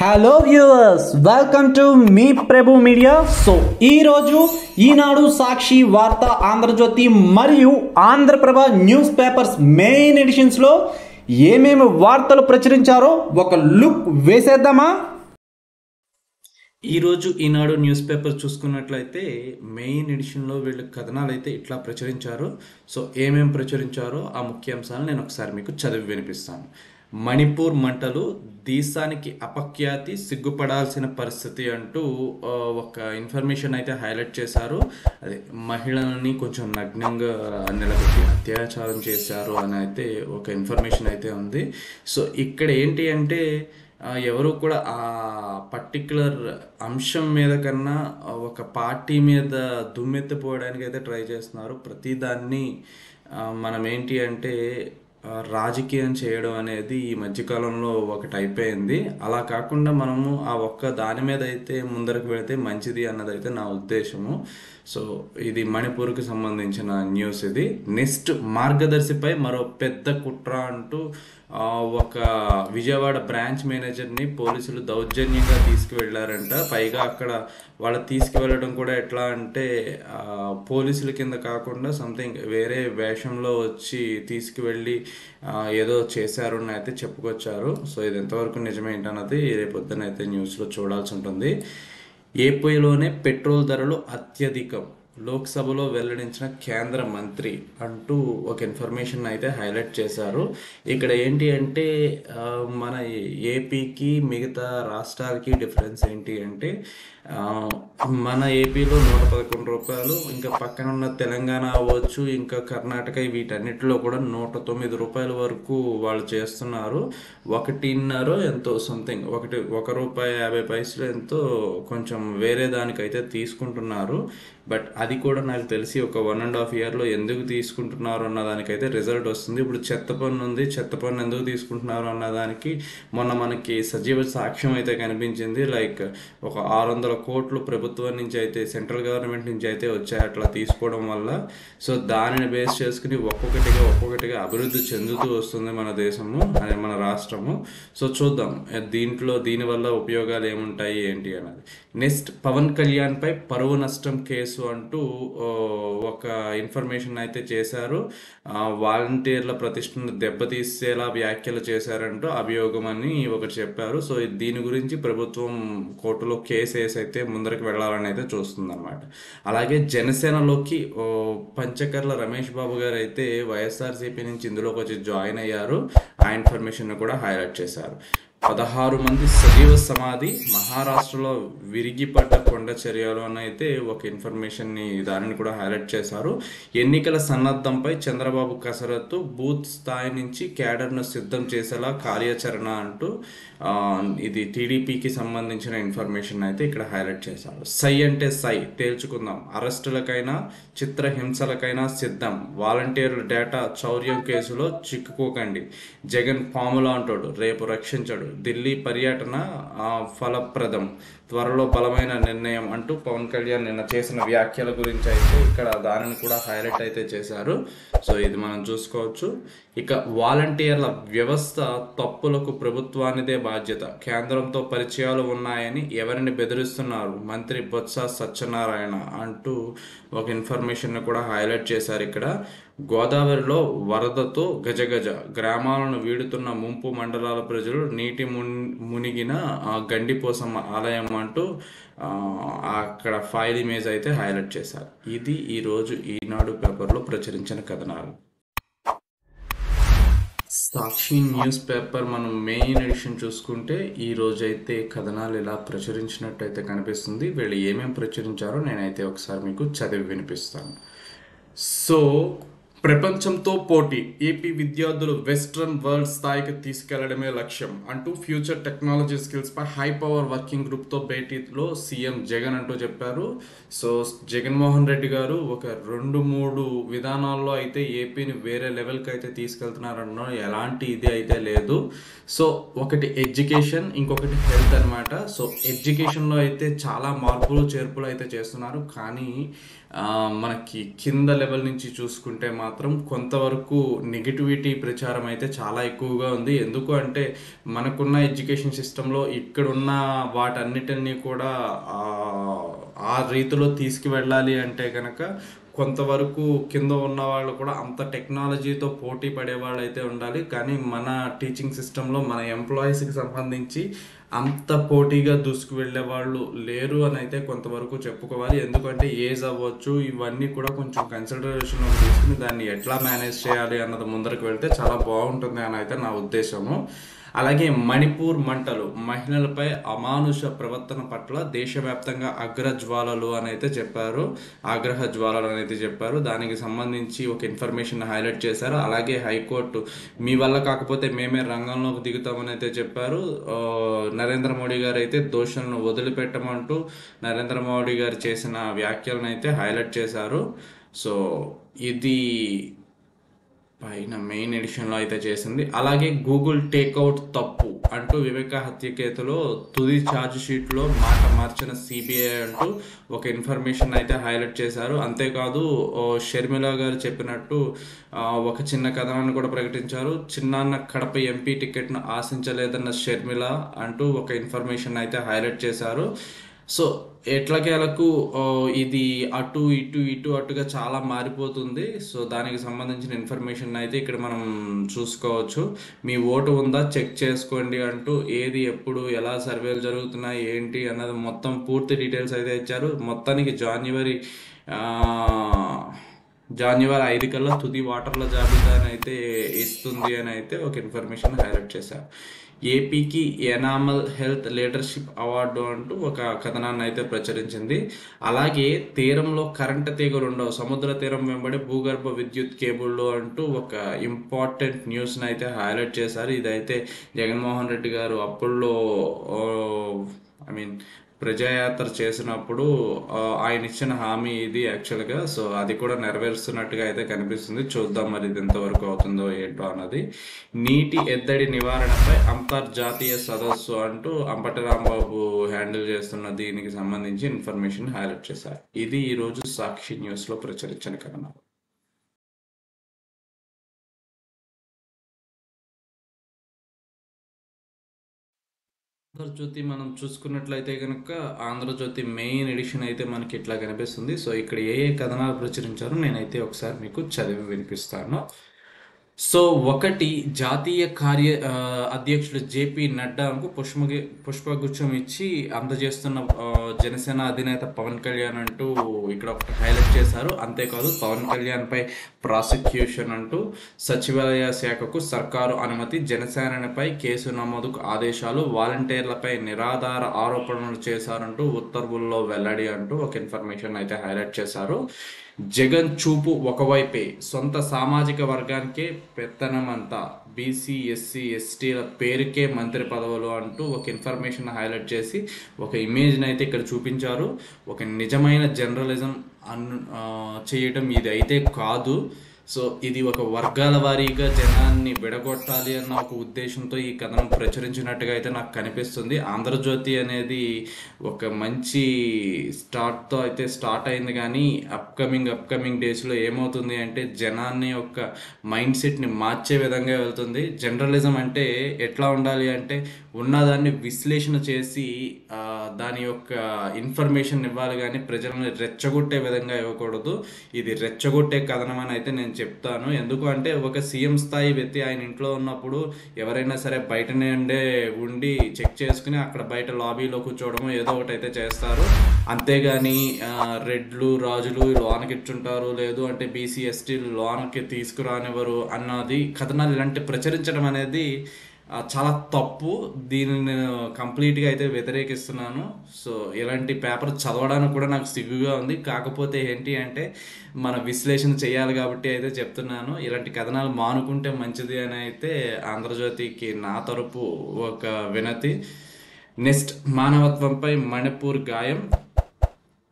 hello viewers welcome to Mee Prabhu media so ఈ రోజు ఈనాడు సాక్షి వార్త ఆంధ్రజ్యోతి మరియు Andhra Prabha news papers main editions లో ఏమేమి వార్తలు ప్రచురించారో ఒక లుక్ వేసేద్దామా ఈరోజు ఈనాడు న్యూస్ పేపర్ చూసుకున్నట్లయితే మెయిన్ ఎడిషన్లో వీళ్ళు కథనాలు అయితే ఇట్లా ప్రచురించారు సో ఏమేం ప్రచురించారో ఆ ముఖ్యాంశాలు నేను ఒకసారి మీకు చదివి వినిపిస్తాను మణిపూర్ మంటలు దేశానికి అపఖ్యాతి సిగ్గుపడాల్సిన పరిస్థితి అంటూ ఆ, ఒక ఇన్ఫర్మేషన్ అయితే హైలైట్ చేశారు అదే మహిళలని కొంచెం నగ్నంగా నిలబెట్టి అత్యాచారం చేశారు అని అయితే ఒక ఇన్ఫర్మేషన్ అయితే ఉంది సో ఇక్కడ ఏంటి అంటే ఆ, ఎవరు కూడా ఆ పర్టికులర్ అంశం మీద కన్నా ఆ, ఒక పార్టీ మీద దుమ్మెత్తిపోవడానికి అయితే ట్రై చేస్తున్నారు ప్రతిదాన్ని ఆ, మనం ఏంటి అంటే ఆ, రాజకీయం చేయడం అనేది ఈ మధ్యకాలంలో ఒకటి అయిపోయింది అలా కాకుండా మనము ఆ ఒక్క దాని మీద అయితే ముందరకు వెళితే మంచిది అన్నదైతే నా ఉద్దేశము సో ఇది మణిపూర్కి సంబంధించిన న్యూస్ ఇది నెక్స్ట్ మార్గదర్శిపై మరో పెద్ద కుట్ర అంటూ ఆ, ఒక విజయవాడ బ్రాంచ్ మేనేజర్ని పోలీసులు దౌర్జన్యంగా తీసుకువెళ్ళారంట పైగా అక్కడ వాళ్ళు తీసుకువెళ్ళడం కూడా ఎట్లా అంటే ఆ, పోలీసుల కింద కాకుండా సంథింగ్ వేరే వేషంలో వచ్చి తీసుకువెళ్ళి ఆ, ఏదో చేశారు అని అయితే చెప్పుకొచ్చారు సో ఇది ఎంతవరకు నిజమేంటన్నది రేపు పొద్దున అయితే న్యూస్లో చూడాల్సి ఉంటుంది ఏపీలోనే పెట్రోల్ ధరలు అత్యధికం లోక్సభలో వెల్లడించిన కేంద్ర మంత్రి అంటూ ఒక ఇన్ఫర్మేషన్ అయితే హైలైట్ చేశారు ఇక్కడ ఏంటి అంటే ఆ, మన ఏపీకి మిగతా రాష్ట్రాలకి డిఫరెన్స్ ఏంటి అంటే ఆ, మన ఏపీలో నూట పదకొండు రూపాయలు ఇంకా పక్కన ఉన్న తెలంగాణ అవ్వచ్చు ఇంకా కర్ణాటక వీటన్నిటిలో కూడా నూట తొమ్మిది రూపాయల వరకు వాళ్ళు చేస్తున్నారు ఒకటిన్నర ఎంతో సంథింగ్ ఒకటి ఒక రూపాయి యాభై పైసలు ఎంతో కొంచెం వేరే దానికైతే తీసుకుంటున్నారు బట్ అది కూడా నాకు తెలిసి ఒక వన్ అండ్ హాఫ్ ఇయర్లో ఎందుకు తీసుకుంటున్నారు అన్న దానికైతే రిజల్ట్ వస్తుంది ఇప్పుడు చెత్త పన్ను ఉంది చెత్త పన్ను ఎందుకు తీసుకుంటున్నారు అన్న దానికి మొన్న మనకి సజీవ సాక్ష్యం అయితే కనిపించింది లైక్ ఒక ఆరు వందల కోట్లు ప్రభుత్వం నుంచి అయితే సెంట్రల్ గవర్నమెంట్ నుంచి అయితే వచ్చాయి అట్లా తీసుకోవడం వల్ల సో దానిని బేస్ చేసుకుని ఒక్కొక్కటిగా ఒక్కొక్కటిగా అభివృద్ధి చెందుతూ వస్తుంది మన దేశము అనే మన రాష్ట్రము సో చూద్దాం దీంట్లో దీనివల్ల ఉపయోగాలు ఏముంటాయి ఏంటి అన్నది నెక్స్ట్ పవన్ కళ్యాణ్ పై పరువు నష్టం కేసు అంటూ ఓ, ఒక ఇన్ఫర్మేషన్ అయితే చేశారు ఆ, వాలంటీర్ల ప్రతిష్టను దెబ్బతీసేలా వ్యాఖ్యలు చేశారంటూ అభియోగం అని ఒకటి చెప్పారు సో ఇది- దీని గురించి ప్రభుత్వం కోర్టులో కేసు వేసి అయితే ముందరికి వెళ్ళాలని అయితే చూస్తుంది అనమాట అలాగే జనసేనలోకి ఓ, పంచకర్ల రమేష్ బాబు గారు అయితే వైఎస్ఆర్సీపీ నుంచి ఇందులోకి వచ్చి జాయిన్ అయ్యారు ఆ ఇన్ఫర్మేషన్ కూడా హైలైట్ చేశారు పదహారు మంది సజీవ సమాధి మహారాష్ట్రలో విరిగిపడ్డ కొండ చర్యలు అని అయితే ఒక ఇన్ఫర్మేషన్ని దానిని కూడా హైలైట్ చేశారు ఎన్నికల సన్నద్ధంపై చంద్రబాబు కసరత్తు బూత్ స్థాయి నుంచి క్యాడర్ను సిద్ధం చేసేలా కార్యాచరణ అంటూ ఆ, ఇది టీడీపీకి సంబంధించిన ఇన్ఫర్మేషన్ అయితే ఇక్కడ హైలైట్ చేశారు సై అంటే సై తేల్చుకుందాం అరెస్టులకైనా చిత్రహింసలకైనా సిద్ధం వాలంటీర్ల డేటా చౌర్యం కేసులో చిక్కుకోకండి జగన్ పాములా అంటాడు రేపు రక్షించడు ఢిల్లీ పర్యటన ఆ, ఫలప్రదం త్వరలో బలమైన నిర్ణయం అంటూ పవన్ కళ్యాణ్ నిన్న చేసిన వ్యాఖ్యల గురించి అయితే ఇక్కడ దానిని కూడా హైలైట్ అయితే చేశారు సో ఇది మనం చూసుకోవచ్చు ఇక వాలంటీర్ల వ్యవస్థ తప్పులకు ప్రభుత్వానిదే బాధ్యత కేంద్రంతో పరిచయాలు ఉన్నాయని ఎవరిని బెదిరిస్తున్నారు మంత్రి బొత్స సత్యనారాయణ అంటూ ఒక ఇన్ఫర్మేషన్ కూడా హైలైట్ చేశారు ఇక్కడ గోదావరిలో వరదతో గజగజ గ్రామాలను వీడుతున్న ముంపు మండలాల ప్రజలు నీటి మున్- మునిగిన ఆ, గండిపోసమ్మ ఆలయం అంటూ ఆ, అక్కడ ఫైల్ ఇమేజ్ అయితే హైలైట్ చేశారు ఇది ఈరోజు ఈనాడు పేపర్లో ప్రచురించిన కథనాలు సాక్షి న్యూస్ పేపర్ మనం మెయిన్ ఎడిషన్ చూసుకుంటే ఈ రోజు అయితే కథనాలు ఇలా ప్రచురించినట్టు అయితే కనిపిస్తుంది వీళ్ళు ఏమేమి ప్రచురించారో నేనైతే ఒకసారి మీకు చదివి వినిపిస్తాను సో ప్రపంచంతో పోటీ ఏపీ విద్యార్థులు వెస్ట్రన్ వరల్డ్ స్థాయికి తీసుకెళ్లడమే లక్ష్యం అంటూ ఫ్యూచర్ టెక్నాలజీ స్కిల్స్ పై హై పవర్ వర్కింగ్ గ్రూప్తో భేటీలో సీఎం జగన్ అంటూ చెప్పారు సో జగన్మోహన్ రెడ్డి గారు ఒక రెండు మూడు విధానాల్లో అయితే ఏపీని వేరే లెవెల్కి అయితే తీసుకెళ్తున్నారన్న ఎలాంటి ఇది అయితే లేదు సో ఒకటి ఎడ్యుకేషన్ ఇంకొకటి హెల్త్ అనమాట సో ఎడ్యుకేషన్లో అయితే చాలా మార్పులు చేర్పులు అయితే చేస్తున్నారు కానీ ఆ, మనకి కింద లెవెల్ నుంచి చూసుకుంటే మాత్రం కొంతవరకు నెగిటివిటీ ప్రచారం అయితే చాలా ఎక్కువగా ఉంది ఎందుకు అంటే మనకున్న ఎడ్యుకేషన్ సిస్టంలో ఇక్కడున్న వాటన్నిటిని కూడా ఆ, ఆ రీతిలో తీసుకువెళ్ళాలి అంటే కనుక కొంతవరకు కింద ఉన్న వాళ్ళు కూడా అంత టెక్నాలజీతో పోటీ పడే వాళ్ళు అయితే ఉండాలి కానీ మన టీచింగ్ సిస్టంలో మన ఎంప్లాయీస్కి సంబంధించి అంత పోటీగా దూసుకు వెళ్ళే వాళ్ళు లేరు అని అయితే కొంతవరకు చెప్పుకోవాలి ఎందుకంటే ఏజ్ అవ్వచ్చు ఇవన్నీ కూడా కొంచెం కన్సిడరేషన్లో తీసుకుని దాన్ని ఎట్లా మేనేజ్ చేయాలి అన్నది ముందరకు వెళ్తే చాలా బాగుంటుంది అని అయితే నా ఉద్దేశము అలాగే మణిపూర్ మంటలు మహిళలపై అమానుష ప్రవర్తన పట్ల దేశవ్యాప్తంగా అగ్రజ్వాలలు అని అయితే చెప్పారు ఆగ్రహ జ్వాలలు అని అయితే చెప్పారు దానికి సంబంధించి ఒక ఇన్ఫర్మేషన్ హైలైట్ చేశారు అలాగే హైకోర్టు మీ వల్ల కాకపోతే మేమే రంగంలోకి దిగుతామని అయితే చెప్పారు ఆ, నరేంద్ర మోడీ గారు అయితే దోషులను వదిలిపెట్టమంటూ నరేంద్ర మోడీ గారు చేసిన వ్యాఖ్యలను అయితే హైలైట్ చేశారు సో ఇది పైన మెయిన్ ఎడిషన్లో అయితే చేసింది అలాగే గూగుల్ టేక్అవుట్ తప్పు అంటూ వివేక హత్య కేసులో తుది ఛార్జ్ షీట్లో మాట మార్చిన సిబిఐ అంటూ ఒక ఇన్ఫర్మేషన్ అయితే హైలైట్ చేశారు అంతేకాదు ఓ షర్మిల గారు చెప్పినట్టు ఆ, ఒక చిన్న కథనాన్ని కూడా ప్రకటించారు చిన్నాన్న కడప ఎంపీ టికెట్ను ఆశించలేదన్న షర్మిల అంటూ ఒక ఇన్ఫర్మేషన్ అయితే హైలైట్ చేశారు సో ఎట్లకేలకు ఆ, ఇది అటు ఇటు ఇటు అటుగా చాలా మారిపోతుంది సో దానికి సంబంధించిన ఇన్ఫర్మేషన్ అయితే ఇక్కడ మనం చూసుకోవచ్చు మీ ఓటు ఉందా చెక్ చేసుకోండి అంటూ ఏది ఎప్పుడు ఎలా సర్వేలు జరుగుతున్నాయి ఏంటి అన్నది మొత్తం పూర్తి డీటెయిల్స్ అయితే ఇచ్చారు మొత్తానికి జాన్యువరి ఆ, జాన్యువరి ఐదు కల్లా తుది వాటర్ల జాబితాని అయితే ఇస్తుంది అని అయితే ఒక ఇన్ఫర్మేషన్ హైలైట్ చేశారు ఏపీకి ఎనామల్ హెల్త్ లీడర్షిప్ అవార్డు అంటూ ఒక కథనాన్ని అయితే ప్రచురించింది అలాగే తీరంలో కరెంటు తీగలు ఉండవు సముద్ర తీరం వెంబడి భూగర్భ విద్యుత్ కేబుళ్ళు అంటూ ఒక ఇంపార్టెంట్ న్యూస్ని అయితే హైలైట్ చేశారు ఇదైతే జగన్మోహన్ రెడ్డి గారు అప్పుల్లో ఐ మీన్ ప్రజాయాత్ర చేసినప్పుడు ఆ, ఆయన ఇచ్చిన హామీ ఇది యాక్చువల్గా సో అది కూడా నెరవేరుస్తున్నట్టుగా అయితే కనిపిస్తుంది చూద్దాం మరి ఇది ఎంతవరకు అవుతుందో ఏంటో అన్నది నీటి ఎద్దడి నివారణపై అంతర్జాతీయ సదస్సు అంటూ అంబటి రాంబాబు హ్యాండిల్ చేస్తున్న దీనికి సంబంధించి ఇన్ఫర్మేషన్ హైలైట్ చేశారు ఇది ఈరోజు సాక్షి న్యూస్లో ప్రచురించిన కథనం ఆంధ్రజ్యోతి మనం చూసుకున్నట్లయితే కనుక ఆంధ్రజ్యోతి మెయిన్ ఎడిషన్ అయితే మనకి ఇట్లా కనిపిస్తుంది సో ఇక్కడ ఏ ఏ కథనాలు ప్రచురించారో నేనైతే ఒకసారి మీకు చదివి వినిపిస్తాను సో ఒకటి జాతీయ కార్య ఆ, అధ్యక్షుడు జేపీ నడ్డాకు పుష్పగి పుష్పగుచ్చం ఇచ్చి అందజేస్తున్న ఆ, జనసేన అధినేత పవన్ కళ్యాణ్ అంటూ ఇక్కడ ఒకటి హైలైట్ చేశారు అంతేకాదు పవన్ కళ్యాణ్ పై ప్రాసిక్యూషన్ అంటూ సచివాలయ శాఖకు సర్కారు అనుమతి జనసేనపై కేసు నమోదుకు ఆదేశాలు వాలంటీర్లపై నిరాధార ఆరోపణలు చేశారంటూ ఉత్తర్వుల్లో వెల్లడి అంటూ ఒక ఇన్ఫర్మేషన్ అయితే హైలైట్ చేశారు జగన్ చూపు ఒకవైపే సొంత సామాజిక వర్గానికే పెత్తనమంతా బీసీ ఎస్సీ ఎస్టీల పేరుకే మంత్రి పదవులు అంటూ ఒక ఇన్ఫర్మేషన్ హైలైట్ చేసి ఒక ఇమేజ్ని అయితే ఇక్కడ చూపించారు ఒక నిజమైన జర్నలిజం అన్ ఆ, చేయటం ఇది అయితే కాదు సో ఇది ఒక వర్గాల వారీగా జనాన్ని విడగొట్టాలి అన్న ఒక ఉద్దేశంతో ఈ కథనం ప్రచురించినట్టుగా అయితే నాకు కనిపిస్తుంది ఆంధ్రజ్యోతి అనేది ఒక మంచి స్టార్ట్తో అయితే స్టార్ట్ అయింది కానీ అప్కమింగ్ అప్కమింగ్ డేస్లో ఏమవుతుంది అంటే జనాన్ని యొక్క మైండ్ సెట్ని మార్చే విధంగా వెళ్తుంది జర్నలిజం అంటే ఎట్లా ఉండాలి అంటే ఉన్నదాన్ని విశ్లేషణ చేసి ఆ, దాని యొక్క ఇన్ఫర్మేషన్ ఇవ్వాలి కానీ ప్రజలను రెచ్చగొట్టే విధంగా ఇవ్వకూడదు ఇది రెచ్చగొట్టే కథనం అని అయితే నేను చెప్తాను ఎందుకు అంటే ఒక సీఎం స్థాయి వ్యక్తి ఆయన ఇంట్లో ఉన్నప్పుడు ఎవరైనా సరే బయటనే ఉండే ఉండి చెక్ చేసుకుని అక్కడ బయట లాబీలో కూర్చోవడము ఏదో ఒకటి అయితే చేస్తారు అంతేగాని ఆ, రెడ్లు రాజులు లోనకి ఇచ్చుంటారు లేదు అంటే బీసీ ఎస్టీ లోనకి తీసుకురానివ్వరు అన్నది కథనాలు ఇలాంటి ప్రచురించడం అనేది ఆ, చాలా తప్పు దీనిని నేను కంప్లీట్గా అయితే వ్యతిరేకిస్తున్నాను సో ఇలాంటి పేపర్ చదవడానికి కూడా నాకు సిగ్గుగా ఉంది కాకపోతే ఏంటి అంటే మన విశ్లేషణ చేయాలి కాబట్టి అయితే చెప్తున్నాను ఇలాంటి కథనాలు మానుకుంటే మంచిది అని అయితే ఆంధ్రజ్యోతికి నా తరపు ఒక వినతి నెక్స్ట్ మానవత్వంపై మణిపూర్ గాయం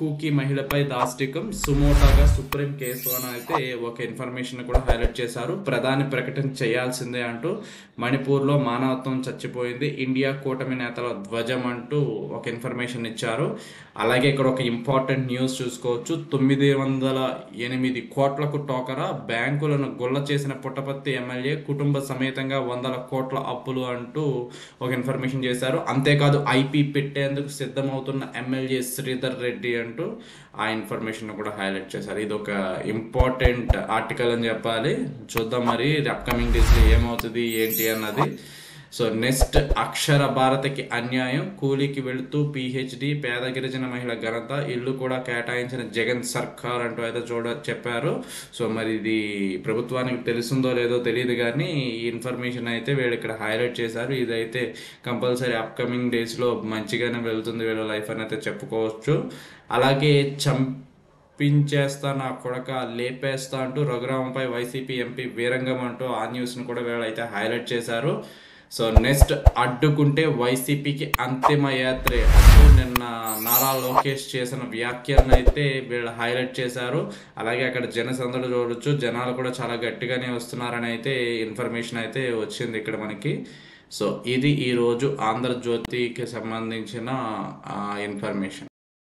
కూకీ మహిళపై దాష్టికం సుమోటాగా సుప్రీం కేసు అని అయితే ఒక ఇన్ఫర్మేషన్ కూడా హైలైట్ చేశారు ప్రధాని ప్రకటన చేయాల్సిందే అంటూ మణిపూర్లో మానవత్వం చచ్చిపోయింది ఇండియా కూటమి నేతల ధ్వజం అంటూ ఒక ఇన్ఫర్మేషన్ ఇచ్చారు అలాగే ఇక్కడ ఒక ఇంపార్టెంట్ న్యూస్ చూసుకోవచ్చు తొమ్మిది వందల ఎనిమిది కోట్లకు టోకరా బ్యాంకులను గుల్ల చేసిన పుట్టపత్తి ఎమ్మెల్యే కుటుంబ సమేతంగా వందల కోట్ల అప్పులు అంటూ ఒక ఇన్ఫర్మేషన్ చేశారు అంతేకాదు ఐపీ పెట్టేందుకు సిద్ధమవుతున్న ఎమ్మెల్యే శ్రీధర్ రెడ్డి అంటూ ఆ ఇన్ఫర్మేషన్ కూడా హైలైట్ చేశారు ఇది ఒక ఇంపార్టెంట్ ఆర్టికల్ అని చెప్పాలి చూద్దాం మరి అప్కమింగ్ డేస్లో ఏమవుతుంది ఏంటి అన్నది సో నెక్స్ట్ అక్షర భారతికి అన్యాయం కూలీకి వెళుతూ పిహెచ్డి పేద గిరిజన మహిళ ఘనత ఇల్లు కూడా కేటాయించిన జగన్ సర్కార్ అంటూ అయితే చూడ చెప్పారు సో మరి ఇది ప్రభుత్వానికి తెలుస్తుందో లేదో తెలియదు కానీ ఈ ఇన్ఫర్మేషన్ అయితే వీళ్ళు ఇక్కడ హైలైట్ చేశారు ఇదైతే కంపల్సరీ అప్కమింగ్ డేస్లో మంచిగానే వెళ్తుంది వీళ్ళ లైఫ్ అని అయితే చెప్పుకోవచ్చు అలాగే చం పించేస్తా నా కొడక లేపేస్తా అంటూ రఘురామంపై వైసీపీ ఎంపీ వీరంగం అంటూ ఆ న్యూస్ను కూడా వీళ్ళైతే హైలైట్ చేశారు సో నెక్స్ట్ అడ్డుకుంటే వైసీపీకి అంతిమ యాత్రే అంటూ నిన్న నారా లోకేష్ చేసిన వ్యాఖ్యలను అయితే వీళ్ళు హైలైట్ చేశారు అలాగే అక్కడ జనసందడు చూడొచ్చు జనాలు కూడా చాలా గట్టిగానే వస్తున్నారని అయితే ఇన్ఫర్మేషన్ అయితే వచ్చింది ఇక్కడ మనకి సో ఇది ఈరోజు ఆంధ్రజ్యోతికి సంబంధించిన ఇన్ఫర్మేషన్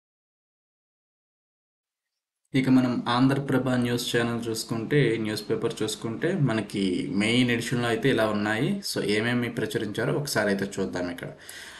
ఇక మనం ఆంధ్రప్రభ న్యూస్ ఛానల్ చూసుకుంటే న్యూస్ పేపర్ చూసుకుంటే మనకి మెయిన్ ఎడిషన్లో అయితే ఇలా ఉన్నాయి సో ఏమేమి ప్రచురించారో ఒకసారి అయితే చూద్దాం ఇక్కడ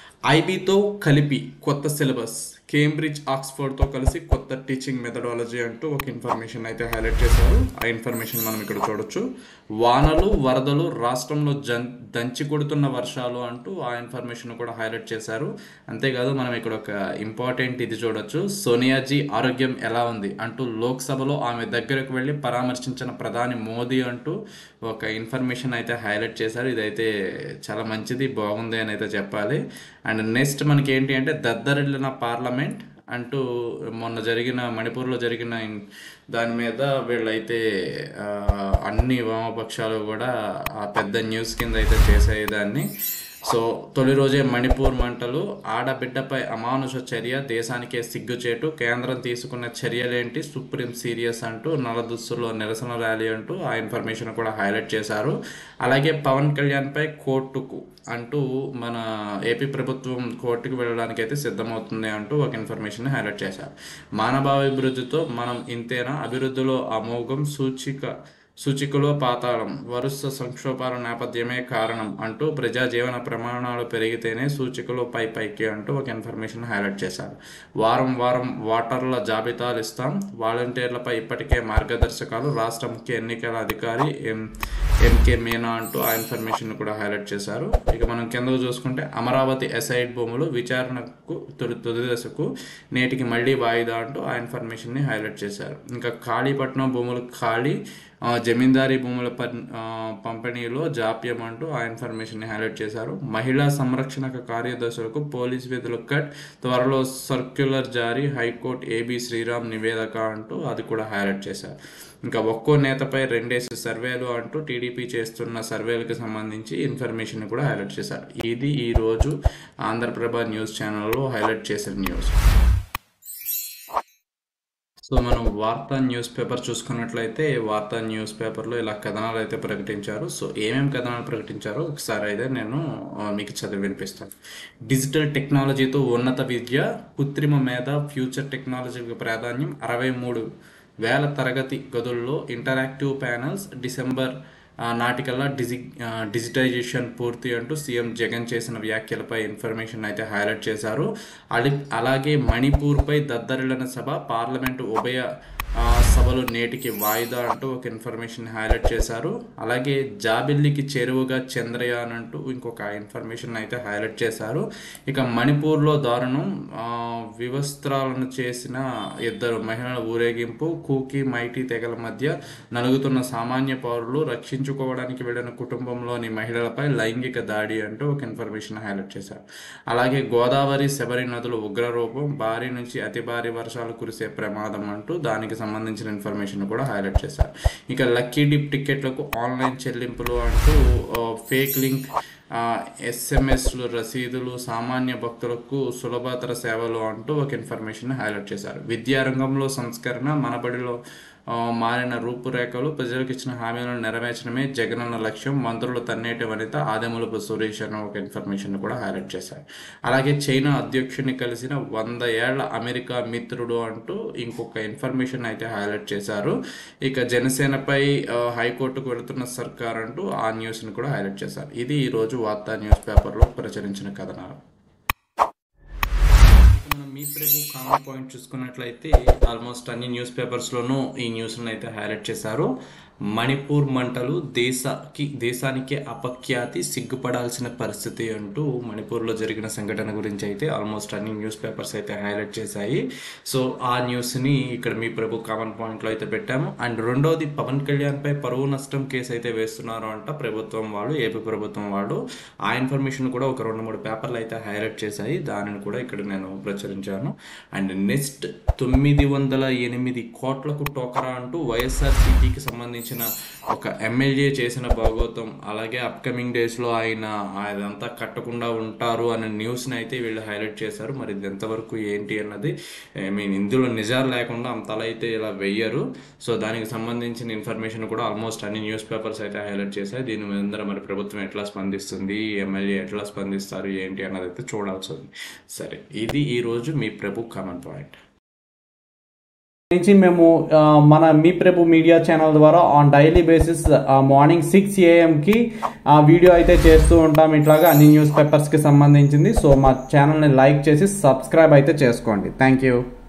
ఐబీతో కలిపి కొత్త సిలబస్ కేంబ్రిడ్జ్ ఆక్స్ఫర్డ్తో కలిసి కొత్త టీచింగ్ మెథడాలజీ అంటూ ఒక ఇన్ఫర్మేషన్ అయితే హైలైట్ చేశారు ఆ ఇన్ఫర్మేషన్ మనం ఇక్కడ చూడొచ్చు వానలు వరదలు రాష్ట్రంలో జన్ దంచి కొడుతున్న వర్షాలు అంటూ ఆ ఇన్ఫర్మేషన్ కూడా హైలైట్ చేశారు అంతేకాదు మనం ఇక్కడ ఒక ఇంపార్టెంట్ ఇది చూడొచ్చు సోనియాజీ ఆరోగ్యం ఎలా ఉంది అంటూ లోక్సభలో ఆమె దగ్గరకు వెళ్ళి పరామర్శించిన ప్రధాని మోదీ అంటూ ఒక ఇన్ఫర్మేషన్ అయితే హైలైట్ చేశారు ఇదైతే చాలా మంచిది బాగుంది అని అయితే చెప్పాలి అండ్ నెక్స్ట్ మనకి ఏంటి అంటే దద్దరిల్లిన పార్లమెంట్ అంటూ మొన్న జరిగిన మణిపూర్లో జరిగిన ఇన్- దాని మీద వీళ్ళైతే ఆ, అన్ని వామపక్షాలు కూడా ఆ పెద్ద న్యూస్ కింద అయితే చేసేదాన్ని సో తొలి రోజే మణిపూర్ మంటలు ఆడబిడ్డపై అమానుష చర్య దేశానికే సిగ్గుచేటు కేంద్రం తీసుకున్న చర్యలేంటి సుప్రీం సీరియస్ అంటూ నలదుస్సులో నిరసన ర్యాలీ అంటూ ఆ ఇన్ఫర్మేషన్ కూడా హైలైట్ చేశారు అలాగే పవన్ కళ్యాణ్పై కోర్టుకు అంటూ మన ఏపీ ప్రభుత్వం కోర్టుకు వెళ్ళడానికి అయితే సిద్ధమవుతుంది అంటూ ఒక ఇన్ఫర్మేషన్ హైలైట్ చేశారు మానవాభివృద్ధితో మనం ఇంతేనా అభివృద్ధిలో అమోఘం సూచిక సూచికలో పాతాళం వరుస సంక్షోభాల నేపథ్యమే కారణం అంటూ ప్రజా జీవన ప్రమాణాలు పెరిగితేనే సూచికలు పై పైకి అంటూ ఒక ఇన్ఫర్మేషన్ హైలైట్ చేశారు వారం వారం ఓటర్ల జాబితాలు ఇస్తాం వాలంటీర్లపై ఇప్పటికే మార్గదర్శకాలు రాష్ట్ర ముఖ్య ఎన్నికల అధికారి ఎం ఎంకే మీనా అంటూ ఆ ఇన్ఫర్మేషన్ కూడా హైలైట్ చేశారు ఇక మనం కిందకు చూసుకుంటే అమరావతి ఎసైడ్ భూములు విచారణకు తొలి తుది దశకు నేటికి మళ్ళీ వాయిదా అంటూ ఆ ఇన్ఫర్మేషన్ని హైలైట్ చేశారు ఇంకా ఖాళీపట్నం భూములు ఖాళీ ఆ, జమీందారీ భూముల పన్- ఆ, పంపిణీలో జాప్యం అంటూ ఆ ఇన్ఫర్మేషన్ని హైలైట్ చేశారు మహిళా సంరక్షణక కార్యదర్శులకు పోలీస్ విధులు కట్ త్వరలో సర్క్యులర్ జారీ హైకోర్టు ఏబి శ్రీరామ్ నివేదిక అంటూ అది కూడా హైలైట్ చేశారు ఇంకా ఒక్కో నేతపై రెండేసి సర్వేలు అంటూ టీడీపీ చేస్తున్న సర్వేలకు సంబంధించి ఇన్ఫర్మేషన్ కూడా హైలైట్ చేశారు ఇది ఈరోజు ఆంధ్రప్రభ న్యూస్ ఛానల్లో హైలైట్ చేసిన న్యూస్ సో మనం వార్తా న్యూస్ పేపర్ చూసుకున్నట్లయితే వార్తా న్యూస్ పేపర్లో ఇలా కథనాలు అయితే ప్రకటించారు సో ఏమేమి కథనాలు ప్రకటించారో ఒకసారి అయితే నేను ఆ, మీకు చదివి వినిపిస్తాను డిజిటల్ టెక్నాలజీతో ఉన్నత విద్య కృత్రిమ మేధ ఫ్యూచర్ టెక్నాలజీకి ప్రాధాన్యం అరవై మూడు వేల తరగతి గదుల్లో ఇంటరాక్టివ్ ప్యానల్స్ డిసెంబర్ ఆ, నాటికల్లా డిజి ఆ, డిజిటైజేషన్ పూర్తి అంటూ సీఎం జగన్ చేసిన వ్యాఖ్యలపై ఇన్ఫర్మేషన్ అయితే హైలైట్ చేశారు అలి అలాగే మణిపూర్పై దద్దరిల్లిన సభ పార్లమెంటు ఉభయ ఆ, సభలు నేటికి వాయిదా అంటూ ఒక ఇన్ఫర్మేషన్ హైలైట్ చేశారు అలాగే జాబిల్లికి చేరువగా చంద్రయాన్ అంటూ ఇంకొక ఇన్ఫర్మేషన్ అయితే హైలైట్ చేశారు ఇక మణిపూర్లో దారుణం ఆ, వివస్త్రాలను చేసిన ఇద్దరు మహిళల ఊరేగింపు కూకి మైటీ తెగల మధ్య నలుగుతున్న సామాన్య పౌరులు రక్షించుకోవడానికి వెళ్ళిన కుటుంబంలోని మహిళలపై లైంగిక దాడి అంటూ ఒక ఇన్ఫర్మేషన్ హైలైట్ చేశారు అలాగే గోదావరి శబరి నదులు ఉగ్రరూపం భారీ నుంచి అతి భారీ వర్షాలు కురిసే ప్రమాదం అంటూ దానికి సంబంధించిన ఇన్ఫర్మేషన్ కూడా హైలైట్ చేశారు ఇక లక్కీ డిప్ టికెట్లకు ఆన్లైన్ చెల్లింపులు అంటూ ఫేక్ లింక్ ఎస్ఎంఎస్లు రసీదులు సామాన్య భక్తులకు సులభతర సేవలు అంటూ ఒక ఇన్ఫర్మేషన్ హైలైట్ చేశారు విద్యారంగంలో సంస్కరణ మనబడిలో ఆ, మారిన రూపురేఖలు ప్రజలకు ఇచ్చిన హామీలను నెరవేర్చడమే జగనన్న లక్ష్యం మంత్రులు తన్నేటి వనిత ఆదెములపు సురేష్ అన్న ఒక ఇన్ఫర్మేషన్ కూడా హైలైట్ చేశారు అలాగే చైనా అధ్యక్షుడిని కలిసిన వంద ఏళ్ల అమెరికా మిత్రుడు అంటూ ఇంకొక ఇన్ఫర్మేషన్ అయితే హైలైట్ చేశారు ఇక జనసేనపై ఆ, హైకోర్టుకు వెళుతున్న సర్కార్ అంటూ ఆ న్యూస్ని కూడా హైలైట్ చేశారు ఇది ఈరోజు వార్తా న్యూస్ పేపర్లో ప్రచురించిన కథనాలు మనం మీ ప్రభు కామన్ పాయింట్ చూసుకున్నట్లయితే ఆల్మోస్ట్ అన్ని న్యూస్ పేపర్స్లోనూ ఈ న్యూస్లను అయితే హైలైట్ చేశారు మణిపూర్ మంటలు దేశకి దేశానికే అపఖ్యాతి సిగ్గుపడాల్సిన పరిస్థితి అంటూ మణిపూర్లో జరిగిన సంఘటన గురించి అయితే ఆల్మోస్ట్ అన్ని న్యూస్ పేపర్స్ అయితే హైలైట్ చేశాయి సో ఆ న్యూస్ని ఇక్కడ మీ ప్రభు కామన్ పాయింట్లో అయితే పెట్టాము అండ్ రెండోది పవన్ కళ్యాణ్పై పరువు నష్టం కేసు అయితే వేస్తున్నారు అంట ప్రభుత్వం వాళ్ళు ఏపీ ప్రభుత్వం వాళ్ళు ఆ ఇన్ఫర్మేషన్ కూడా ఒక రెండు మూడు పేపర్లు అయితే హైలైట్ చేశాయి దానిని కూడా ఇక్కడ నేను ప్రచురించాను అండ్ నెక్స్ట్ తొమ్మిది వందల ఎనిమిది కోట్లకు టోకరా అంటూ వైఎస్ఆర్సీపీకి సంబంధించిన ఒక ఎమ్మెల్యే చేసిన భాగోతం అలాగే అప్కమింగ్ డేస్లో ఆయన అదంతా కట్టకుండా ఉంటారు అనే న్యూస్ని అయితే వీళ్ళు హైలైట్ చేశారు మరి ఇది ఎంతవరకు ఏంటి అన్నది ఐ మీన్ ఇందులో నిజాలు లేకుండా అంతలా అయితే ఇలా వెయ్యరు సో దానికి సంబంధించిన ఇన్ఫర్మేషన్ కూడా ఆల్మోస్ట్ అన్ని న్యూస్ పేపర్స్ అయితే హైలైట్ చేశాయి దీని మీద మరి ప్రభుత్వం ఎట్లా స్పందిస్తుంది ఎమ్మెల్యే ఎట్లా స్పందిస్తారు ఏంటి అన్నది అయితే చూడాల్సి ఉంది సరే ఇది ఈరోజు మీ ప్రభు కామన్ పాయింట్ నుంచి మేము ఆ, మన మీ ప్రభు మీడియా ఛానల్ ద్వారా on daily basis morning six ఏఎంకి వీడియో అయితే చేస్తూ ఉంటాం ఇట్లాగా అన్ని న్యూస్ పేపర్స్కి సంబంధించింది సో మా ఛానల్ని లైక్ చేసి సబ్స్క్రైబ్ అయితే చేసుకోండి థ్యాంక్ యూ